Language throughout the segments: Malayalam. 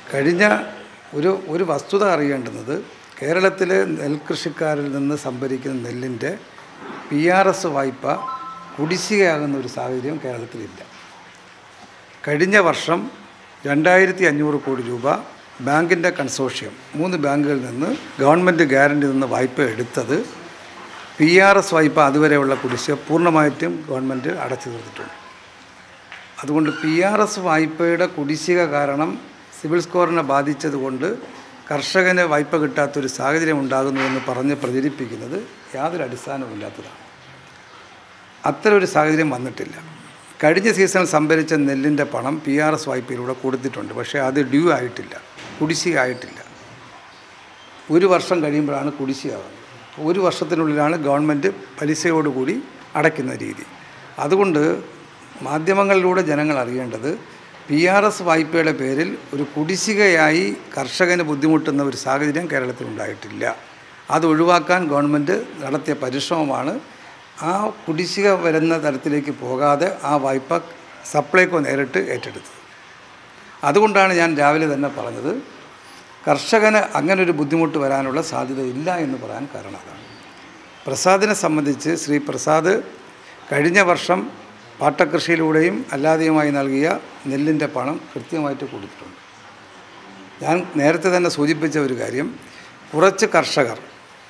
കഴിഞ്ഞ ഒരു ഒരു വസ്തുത അറിയേണ്ടുന്നത് കേരളത്തിലെ നെൽകൃഷിക്കാരിൽ നിന്ന് സംഭരിക്കുന്ന നെല്ലിൻ്റെ പി ആർ എസ് വായ്പ കുടിശ്ശികയാകുന്ന ഒരു സാഹചര്യം കേരളത്തിലില്ല കഴിഞ്ഞ വർഷം രണ്ടായിരത്തി അഞ്ഞൂറ് കോടി രൂപ ബാങ്കിൻ്റെ കൺസോഷ്യം മൂന്ന് ബാങ്കുകളിൽ നിന്ന് ഗവൺമെൻറ് ഗ്യാരണ്ടി നിന്ന് വായ്പ എടുത്തത് പി ആർ എസ് വായ്പ അതുവരെയുള്ള കുടിശ്ശിക പൂർണ്ണമായിട്ടും ഗവൺമെൻറ് അടച്ചു തീർത്തിട്ടുണ്ട് അതുകൊണ്ട് പി ആർ എസ് വായ്പയുടെ കുടിശ്ശിക കാരണം സിവിൽ സ്കോറിനെ ബാധിച്ചതുകൊണ്ട് കർഷകന് വായ്പ കിട്ടാത്തൊരു സാഹചര്യം ഉണ്ടാകുന്നു എന്ന് പറഞ്ഞ് പ്രചരിപ്പിക്കുന്നത് യാതൊരു അടിസ്ഥാനവുമില്ലാത്തതാണ് അത്തരം ഒരു സാഹചര്യം വന്നിട്ടില്ല കഴിഞ്ഞ സീസണിൽ സംഭരിച്ച നെല്ലിൻ്റെ പണം പി ആർ എസ് വായ്പയിലൂടെ കൊടുത്തിട്ടുണ്ട് പക്ഷേ അത് ഡ്യൂ ആയിട്ടില്ല കുടിശ്ശിക ആയിട്ടില്ല ഒരു വർഷം കഴിയുമ്പോഴാണ് കുടിശ്ശികയാകുന്നത് ഒരു വർഷത്തിനുള്ളിലാണ് ഗവൺമെൻറ് പലിശയോടുകൂടി അടയ്ക്കുന്ന രീതി അതുകൊണ്ട് മാധ്യമങ്ങളിലൂടെ ജനങ്ങൾ അറിയേണ്ടത് പി ആർ എസ് വായ്പയുടെ പേരിൽ ഒരു കുടിശ്ശികയായി കർഷകന് ബുദ്ധിമുട്ടുന്ന ഒരു സാഹചര്യം കേരളത്തിൽ ഉണ്ടായിട്ടില്ല അത് ഒഴിവാക്കാൻ ഗവൺമെൻറ് നടത്തിയ പരിശ്രമമാണ് ആ കുടിശ്ശിക വരുന്ന തരത്തിലേക്ക് പോകാതെ ആ വായ്പ സപ്ലൈകോ നേരിട്ട് ഏറ്റെടുത്തത് അതുകൊണ്ടാണ് ഞാൻ രാവിലെ തന്നെ പറഞ്ഞത് കർഷകന് അങ്ങനെ ഒരു ബുദ്ധിമുട്ട് വരാനുള്ള സാധ്യതയില്ല എന്ന് പറയാൻ കാരണം അതാണ് പ്രസാദിനെ സംബന്ധിച്ച് ശ്രീ പ്രസാദ് കഴിഞ്ഞ വർഷം പാട്ടകൃഷിയിലൂടെയും അല്ലാതെയുമായി നൽകിയ നെല്ലിൻ്റെ പണം കൃത്യമായിട്ട് കൊടുത്തിട്ടുണ്ട് ഞാൻ നേരത്തെ തന്നെ സൂചിപ്പിച്ച ഒരു കാര്യം കുറച്ച് കർഷകർ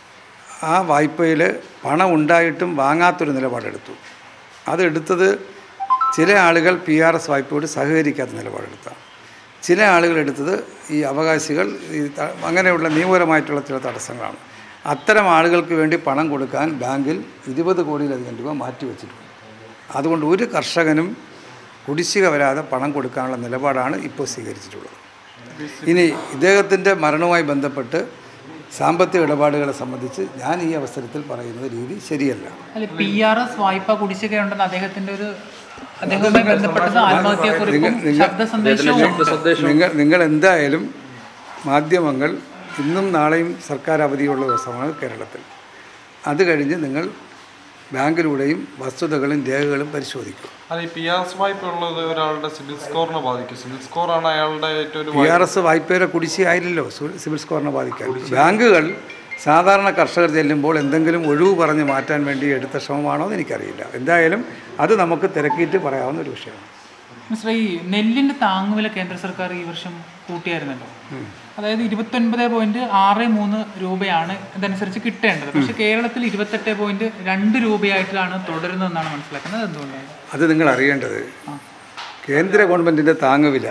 ആ വായ്പയിൽ പണം ഉണ്ടായിട്ടും വാങ്ങാത്തൊരു നിലപാടെടുത്തു അതെടുത്തത് ചില ആളുകൾ പി ആർ എസ് വായ്പയോട് സഹകരിക്കാത്ത നിലപാടെടുത്താണ് ചില ആളുകൾ എടുത്തത് ഈ അവകാശികൾ ഈ ത- അങ്ങനെയുള്ള നിയമപരമായിട്ടുള്ള ചില തടസ്സങ്ങളാണ് അത്തരം ആളുകൾക്ക് വേണ്ടി പണം കൊടുക്കാൻ ബാങ്കിൽ ഇരുപത് കോടിയിലധികം രൂപ മാറ്റിവെച്ചിട്ടുണ്ട് അതുകൊണ്ട് ഒരു കർഷകനും കുടിശ്ശിക വരാതെ പണം കൊടുക്കാനുള്ള നിലപാടാണ് ഇപ്പോൾ സ്വീകരിച്ചിട്ടുള്ളത് ഇനി ഇദ്ദേഹത്തിൻ്റെ മരണവുമായി ബന്ധപ്പെട്ട് സാമ്പത്തിക ഇടപാടുകളെ സംബന്ധിച്ച് ഞാൻ ഈ അവസരത്തിൽ പറയുന്ന രീതി ശരിയല്ല അല്ല പി ആർ എസ് വായ്പ കുടിശ്ശികയുണ്ടെന്ന് അദ്ദേഹത്തിന്റെ ഒരു അദ്ദേഹവുമായി ബന്ധപ്പെട്ടത് ആത്മഹത്യക്കുറിപ്പും ശബ്ദ സന്ദേശവും നിങ്ങൾ നിങ്ങൾ എന്തായാലും മാധ്യമങ്ങൾ ഇന്നും നാളെയും സർക്കാർ അവധിയുള്ള ദിവസമാണ് കേരളത്തിൽ അത് കഴിഞ്ഞ് നിങ്ങൾ ബാങ്കിലൂടെയും വസ്തുതകളും രേഖകളും പരിശോധിക്കും അല്ല ഈ പി ആർ എസ് വായ്പ ഉള്ളത് ഒരാളുടെ സിബിൽ സ്കോറിനെ ബാധിക്കും സിബിൽ സ്കോറാണ് അയാളുടെ ഏറ്റവും ഒരു പി ആർ എസ് വായ്പയുടെ കുടിശ്ശിയായില്ലല്ലോ സു- സിവിൽ സ്കോറിനെ ബാധിക്കാൻ ബാങ്കുകൾ സാധാരണ കർഷകർ ചെല്ലുമ്പോൾ എന്തെങ്കിലും ഒഴിവ് പറഞ്ഞ് മാറ്റാൻ വേണ്ടി എടുത്ത ശ്രമമാണോ എന്ന് എനിക്കറിയില്ല എന്തായാലും അത് നമുക്ക് തിരക്കിയിട്ട് പറയാവുന്ന ഒരു വിഷയമാണ് മിസ്റ്റർ ഈ നെല്ലിന്റെ താങ്ങുവില കേന്ദ്ര സർക്കാർ ഈ വർഷം കൂട്ടിയായിരുന്നല്ലോ അതായത് ഇരുപത്തൊൻപത് പോയിന്റ് ആറ് മൂന്ന് രൂപയാണ് ഇതനുസരിച്ച് കിട്ടേണ്ടത് പക്ഷെ കേരളത്തിൽ ഇരുപത്തെട്ട് പോയിന്റ് രണ്ട് രൂപയായിട്ടാണ് തുടരുന്നതെന്നാണ് മനസ്സിലാക്കുന്നത് എന്തുകൊണ്ടാണ് അത് നിങ്ങൾ അറിയേണ്ടത് കേന്ദ്ര ഗവൺമെൻറ്റിൻ്റെ താങ്ങുവില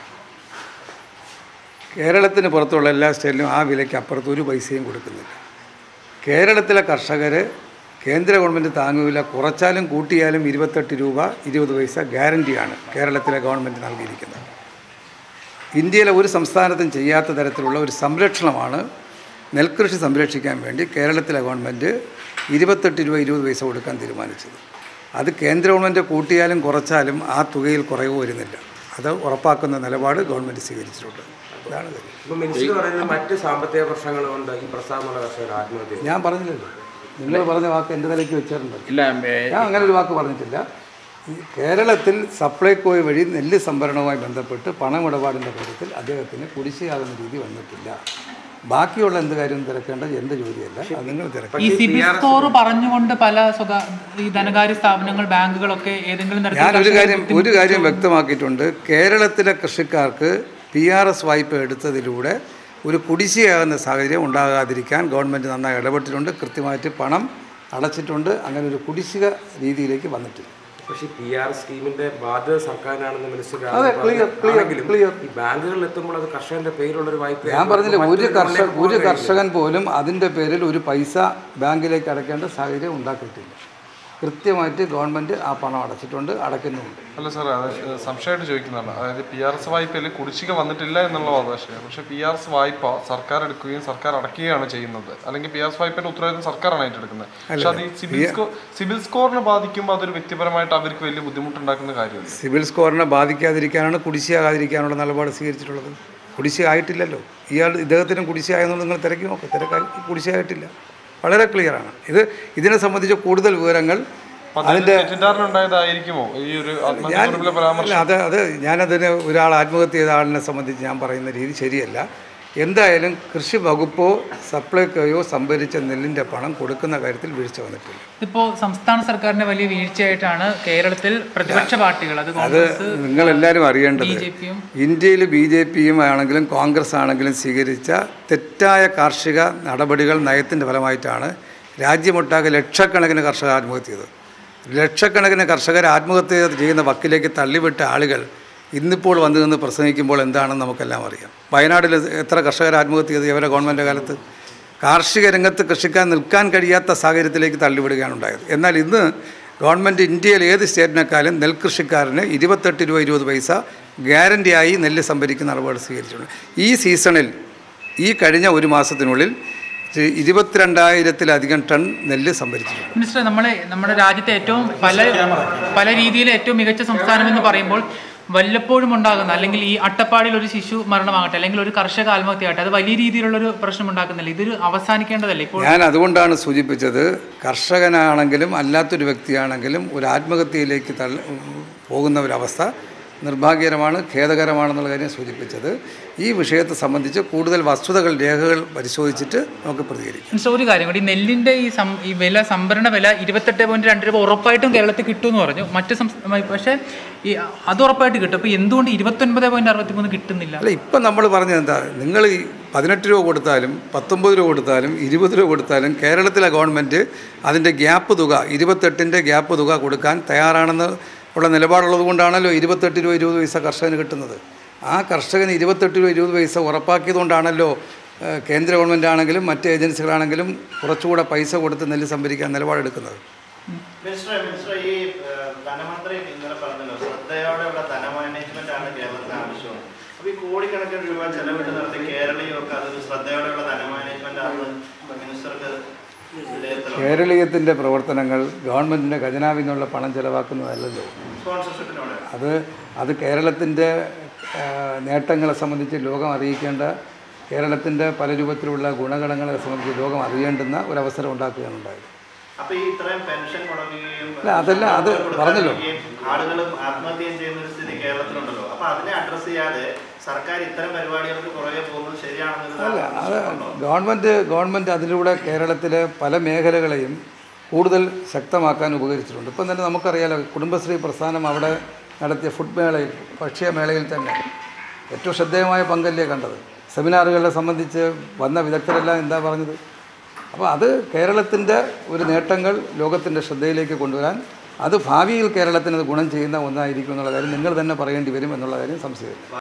കേരളത്തിന് പുറത്തുള്ള എല്ലാ സ്റ്റേറ്റിലും ആ വിലയ്ക്ക് അപ്പുറത്ത് ഒരു പൈസയും കൊടുക്കുന്നില്ല കേരളത്തിലെ കർഷകർ കേന്ദ്ര ഗവൺമെൻറ് താങ്ങുവില കുറച്ചാലും കൂട്ടിയാലും ഇരുപത്തെട്ട് രൂപ ഇരുപത് പൈസ ഗ്യാരണ്ടിയാണ് കേരളത്തിലെ ഗവൺമെൻറ് നൽകിയിരിക്കുന്നത് ഇന്ത്യയിലെ ഒരു സംസ്ഥാനത്തും ചെയ്യാത്ത തരത്തിലുള്ള ഒരു സംരക്ഷണമാണ് നെൽകൃഷി സംരക്ഷിക്കാൻ വേണ്ടി കേരളത്തിലെ ഗവൺമെൻറ് ഇരുപത്തെട്ട് രൂപ ഇരുപത് പൈസ കൊടുക്കാൻ തീരുമാനിച്ചത് അത് കേന്ദ്ര ഗവൺമെൻറ് കൂട്ടിയാലും കുറച്ചാലും ആ തുകയിൽ കുറവ് വരുന്നില്ല അത് ഉറപ്പാക്കുന്ന നിലപാട് ഗവൺമെൻറ് സ്വീകരിച്ചിട്ടുണ്ട് ഇതാണ് കാര്യം ഇപ്പൊ മിനിസ്റ്റർ പറയുന്നത് മറ്റ് സാമ്പത്തിക പ്രശ്നങ്ങൾ കൊണ്ട് ഈ പ്രസ്താവന കർഷകർ ആത്മഹത്യ ചെയ്തു. ഞാൻ പറഞ്ഞില്ലല്ലോ നിങ്ങൾ പറഞ്ഞ വാക്ക് എൻ്റെ തലയ്ക്ക് വെച്ചിട്ടുണ്ടല്ലോ ഇല്ല ഏ, ഞാൻ അങ്ങനെ ഒരു വാക്ക് പറഞ്ഞിട്ടില്ല ഈ കേരളത്തിൽ സപ്ലൈകോ വഴി നെല്ല് സംഭരണവുമായി ബന്ധപ്പെട്ട് പണമിടപാടിൻ്റെ കാര്യത്തിൽ അദ്ദേഹത്തിന് കുടിശ്ശിയാകുന്ന രീതി വന്നിട്ടില്ല ബാക്കിയുള്ള എന്ത് കാര്യം തിരക്കേണ്ടത് എൻ്റെ ജോലിയല്ല അത് നിങ്ങൾ തിരക്കണം ഈ സിബിൽ സ്കോർ പറഞ്ഞുകൊണ്ട് പല സ്വകാ ഈ ധനകാര്യ സ്ഥാപനങ്ങൾ ബാങ്കുകളൊക്കെ ഏതെങ്കിലും ഞാൻ തരത്തിൽ ഒരു കാര്യം ഒരു കാര്യം വ്യക്തമാക്കിയിട്ടുണ്ട് കേരളത്തിലെ കൃഷിക്കാർക്ക് പി ആർ എസ് വായ്പ എടുത്തതിലൂടെ ഒരു കുടിശ്ശികയാകുന്ന സാഹചര്യം ഉണ്ടാകാതിരിക്കാൻ ഗവൺമെൻറ് നന്നായി ഇടപെട്ടിട്ടുണ്ട് കൃത്യമായിട്ട് പണം അടച്ചിട്ടുണ്ട് അങ്ങനെ ഒരു കുടിശ്ശിക രീതിയിലേക്ക് വന്നിട്ടില്ല പക്ഷേ പി ആർ സ്കീമിന്റെ ബാധ്യത സർക്കാരിനാണെന്ന് മിനിസ്റ്റർ അതെ, clear, clear, ആണെങ്കിലും clear. ഈ ബാങ്കുകളിൽ എത്തുമ്പോൾ അത് കർഷകന്റെ പേരിലുള്ള ഒരു വായ്പ ഞാൻ പറഞ്ഞില്ല ഒരു കർഷക ഒരു കർഷകൻ പോലും അതിൻ്റെ പേരിൽ ഒരു പൈസ ബാങ്കിലേക്ക് അടയ്ക്കേണ്ട സാഹചര്യം ഉണ്ടാക്കിയിട്ടില്ല കൃത്യമായിട്ട് ഗവൺമെൻറ് ആ പണം അടച്ചിട്ടുണ്ട് അടയ്ക്കുന്നുമുണ്ട് അല്ല സാർ അത് സംശയമായിട്ട് ചോദിക്കുന്നതാണ് അതായത് പി ആർ എസ് വായ്പയിൽ കുടിശ്ശിക വന്നിട്ടില്ല എന്നുള്ള വാദശയം പക്ഷേ പി ആർ എസ് വായ്പ സർക്കാർ എടുക്കുകയും സർക്കാർ അടയ്ക്കുകയാണ് ചെയ്യുന്നത് അല്ലെങ്കിൽ പി ആർ എസ് വായ്പയുടെ ഉത്തരവാദിത്വം സർക്കാരാണ് ഏറ്റെടുക്കുന്നത് പക്ഷേ അത് ഈ സിബിൽ സ്കോർ സിബിൽ സ്കോറിനെ ബാധിക്കുമ്പോൾ അതൊരു വ്യക്തിപരമായിട്ട് അവർക്ക് വലിയ ബുദ്ധിമുട്ടുണ്ടാക്കുന്ന കാര്യമല്ല സിവിൽ സ്കോറിനെ ബാധിക്കാതിരിക്കാനാണ് കുടിശ്ശിയാകാതിരിക്കാനുള്ള നിലപാട് സ്വീകരിച്ചിട്ടുള്ളത് കുടിശ്ശിക ആയിട്ടില്ലല്ലോ ഇയാൾ ഇദ്ദേഹത്തിനും കുടിശ്ശിയായെന്ന് നിങ്ങൾ തിരക്കി നോക്കുക തിരക്കായി കുടിശ്ശിയായിട്ടില്ല വളരെ ക്ലിയറാണ് ഇത് ഇതിനെ സംബന്ധിച്ച് കൂടുതൽ വിവരങ്ങൾ അതിൻ്റെ തെറ്റിദ്ധാരണ ഉണ്ടായതായിരിക്കുമോ ഈ ഒരു ആത്മഹത്യ പരാമർശം അല്ല അത് അത് ഞാനതിന് ഒരാൾ ആത്മഹത്യ ചെയ്ത ആളിനെ സംബന്ധിച്ച് ഞാൻ പറയുന്ന രീതി ശരിയല്ല എന്തായാലും കൃഷി വകുപ്പോ സപ്ലൈകോയോ സംഭരിച്ച നെല്ലിൻ്റെ പണം കൊടുക്കുന്ന കാര്യത്തിൽ വീഴ്ച വന്നിട്ടില്ല ഇതിപ്പോൾ സംസ്ഥാന സർക്കാരിന്റെ വലിയ വീഴ്ചയായിട്ടാണ് കേരളത്തിൽ പ്രതിപക്ഷ പാർട്ടികൾ അത് അത് കോൺഗ്രസ് നിങ്ങളെല്ലാവരും അറിയേണ്ടത് ബി ജെ പിയും ഇന്ത്യയിൽ ബി ജെ പിയും ആണെങ്കിലും കോൺഗ്രസ് ആണെങ്കിലും സ്വീകരിച്ച തെറ്റായ കാർഷിക നടപടികൾ നയത്തിൻ്റെ ഫലമായിട്ടാണ് രാജ്യമൊട്ടാകെ ലക്ഷക്കണക്കിന് കർഷകർ ആത്മഹത്യ ചെയ്തത് ലക്ഷക്കണക്കിന് കർഷകർ ആത്മഹത്യ ചെയ്യുന്ന വക്കിലേക്ക് തള്ളിവിട്ട ആളുകൾ ഇന്നിപ്പോൾ വന്നു നിന്ന് പ്രസംഗിക്കുമ്പോൾ എന്താണെന്ന് നമുക്കെല്ലാം അറിയാം വയനാട്ടിൽ എത്ര കർഷകർ ആത്മഹത്യ ചെയ്തു ഇവരുടെ ഗവൺമെൻറ് കാലത്ത് കാർഷിക രംഗത്ത് കൃഷിക്കാൻ നിൽക്കാൻ കഴിയാത്ത സാഹചര്യത്തിലേക്ക് തള്ളിവിടുകയാണ് ഉണ്ടായത് എന്നാൽ ഇന്ന് ഗവൺമെൻറ് ഇന്ത്യയിൽ ഏത് സ്റ്റേറ്റിനേക്കാളും നെൽകൃഷിക്കാരന് ഇരുപത്തെട്ട് രൂപ ഇരുപത് പൈസ ഗ്യാരണ്ടിയായി നെല്ല് സംഭരിക്കുന്ന നടപടി സ്വീകരിച്ചിട്ടുണ്ട് ഈ സീസണിൽ ഈ കഴിഞ്ഞ ഒരു മാസത്തിനുള്ളിൽ ഇരുപത്തിരണ്ടായിരത്തിലധികം ടൺ നെല്ല് സംഭരിച്ചിട്ടുണ്ട് മിനിസ്റ്റർ നമ്മളെ നമ്മുടെ രാജ്യത്തെ ഏറ്റവും പല പല രീതിയിൽ ഏറ്റവും മികച്ച സംസ്ഥാനം എന്ന് പറയുമ്പോൾ വല്ലപ്പോഴും ഉണ്ടാകുന്ന അല്ലെങ്കിൽ ഈ അട്ടപ്പാടിയിൽ ഒരു ശിശു മരണമാകട്ടെ അല്ലെങ്കിൽ ഒരു കർഷക ആത്മഹത്യ ആകട്ടെ അത് വലിയ രീതിയിലുള്ള ഒരു പ്രശ്നം ഉണ്ടാക്കുന്നില്ല ഇതൊരു അവസാനിക്കേണ്ടതല്ലേ ഇപ്പോൾ ഞാൻ അതുകൊണ്ടാണ് സൂചിപ്പിച്ചത് കർഷകനാണെങ്കിലും അല്ലാത്തൊരു വ്യക്തിയാണെങ്കിലും ഒരു ആത്മഹത്യയിലേക്ക് തള്ളി പോകുന്ന ഒരവസ്ഥ നിർഭാഗ്യകരമാണ് ഖേദകരമാണെന്നുള്ള കാര്യം സൂചിപ്പിച്ചത് ഈ വിഷയത്തെ സംബന്ധിച്ച് കൂടുതൽ വസ്തുതകൾ രേഖകൾ പരിശോധിച്ചിട്ട് നമുക്ക് പ്രതികരിക്കാം മിനിസ്റ്റർ ഒരു കാര്യം കൂടി നെല്ലിന്റെ ഈ സം ഈ വില സംഭരണ വില ഇരുപത്തെട്ട് പോയിന്റ് രണ്ട് രൂപ ഉറപ്പായിട്ടും കേരളത്തിൽ കിട്ടുമെന്ന് പറഞ്ഞു മറ്റ് സംസ്ഥാന പക്ഷേ ഈ അത് ഉറപ്പായിട്ട് കിട്ടും അപ്പോൾ എന്തുകൊണ്ട് ഇരുപത്തൊൻപത് പോയിന്റ് അറുപത്തി മൂന്ന് കിട്ടുന്നില്ല അല്ല ഇപ്പം നമ്മൾ പറഞ്ഞത് എന്താ നിങ്ങൾ ഈ പതിനെട്ട് രൂപ കൊടുത്താലും പത്തൊമ്പത് രൂപ കൊടുത്താലും ഇരുപത് രൂപ കൊടുത്താലും കേരളത്തിലെ ഗവൺമെൻറ് അതിൻ്റെ ഗ്യാപ്പ് തുക ഇരുപത്തെട്ടിൻ്റെ ഗ്യാപ്പ് തുക കൊടുക്കാൻ തയ്യാറാണെന്ന് ഉള്ള നിലപാടുള്ളത് കൊണ്ടാണല്ലോ ഇരുപത്തെട്ട് രൂപ ഇരുപത് പൈസ കർഷകന് കിട്ടുന്നത് ആ കർഷകന് ഇരുപത്തെട്ട് രൂപ ഇരുപത് പൈസ ഉറപ്പാക്കിയതുകൊണ്ടാണല്ലോ ഏഹ്, കേന്ദ്ര ഗവൺമെൻറ് ആണെങ്കിലും മറ്റ് ഏജൻസികളാണെങ്കിലും കുറച്ചുകൂടെ പൈസ കൊടുത്ത് നെല്ല് സംഭരിക്കാൻ നിലപാടെടുക്കുന്നത് മിനിസ്റ്റർ മിനിസ്റ്റർ ഈ ഏഹ്, ധനമന്ത്രി ഇന്നലെ പറഞ്ഞല്ലോ ശ്രദ്ധയോടെയുള്ള ധനമാനേജ്മെന്റ് ആണ് കേരളത്തിന് ആവശ്യം അപ്പൊ ഈ കോടിക്കണക്കിന് രൂപ ചെലവിട്ട് നടത്തിയ കേരളീയമൊക്കെ അതൊരു ശ്രദ്ധയോടെയുള്ള ധനമാനേജ്മെന്റ് ആണ് മിനിസ്റ്റർക്ക് വിലയിരുത്തണം കേരളീയത്തിൻ്റെ പ്രവർത്തനങ്ങൾ ഗവൺമെൻറ്റിൻ്റെ ഖജനാവിൽ നിന്നുള്ള പണം ചെലവാക്കുന്നതല്ലല്ലോ സ്പോൺസർഷിപ്പിനോട് അത് അത് കേരളത്തിൻ്റെ ആ, നേട്ടങ്ങളെ സംബന്ധിച്ച് ലോകം അറിയിക്കേണ്ട കേരളത്തിൻ്റെ പല രൂപത്തിലുള്ള ഗുണഗണങ്ങളെ സംബന്ധിച്ച് ലോകം അറിയേണ്ടുന്ന ഒരവസരം ഉണ്ടാക്കുകയാണ് ഉണ്ടായത് അപ്പൊ ഈ ഇത്രയും പെൻഷൻ മുടങ്ങുകയും അല്ല, അതല്ല, അത് പറഞ്ഞല്ലോ. ആളുകളും ആത്മഹത്യം ചെയ്യുന്ന ഒരു സ്ഥിതി കേരളത്തിലുണ്ടല്ലോ അപ്പൊ അതിനെ അഡ്രസ് ചെയ്യാതെ സർക്കാർ ഇത്തരം പരിപാടികൾക്ക് പുറകെ പോകുന്നത് ശരിയാണെന്നൊരു അല്ല അത് ആശങ്കയുണ്ടോ? ഗവൺമെൻറ് ഗവൺമെൻറ് അതിലൂടെ കേരളത്തിലെ പല മേഖലകളെയും കൂടുതൽ ശക്തമാക്കാൻ ഉപകരിച്ചിട്ടുണ്ട് ഇപ്പം തന്നെ നമുക്കറിയാലോ കുടുംബശ്രീ പ്രസ്ഥാനം അവിടെ നടത്തിയ ഫുഡ് മേളയിൽ ഭക്ഷ്യമേളയിൽ തന്നെ ഏറ്റവും ശ്രദ്ധേയമായ പങ്കല്ലേ കണ്ടത് സെമിനാറുകളെ സംബന്ധിച്ച് വന്ന വിദഗ്ധരെല്ലാം എന്താ പറഞ്ഞത് അപ്പോൾ അത് കേരളത്തിൻ്റെ ഒരു നേട്ടങ്ങൾ ലോകത്തിൻ്റെ ശ്രദ്ധയിലേക്ക് കൊണ്ടുവരാൻ അത് ഭാവിയിൽ കേരളത്തിന് അത് ഗുണം ചെയ്യുന്ന ഒന്നായിരിക്കും എന്നുള്ള കാര്യം നിങ്ങൾ തന്നെ പറയേണ്ടി വരും എന്നുള്ള കാര്യം സംശയമില്ല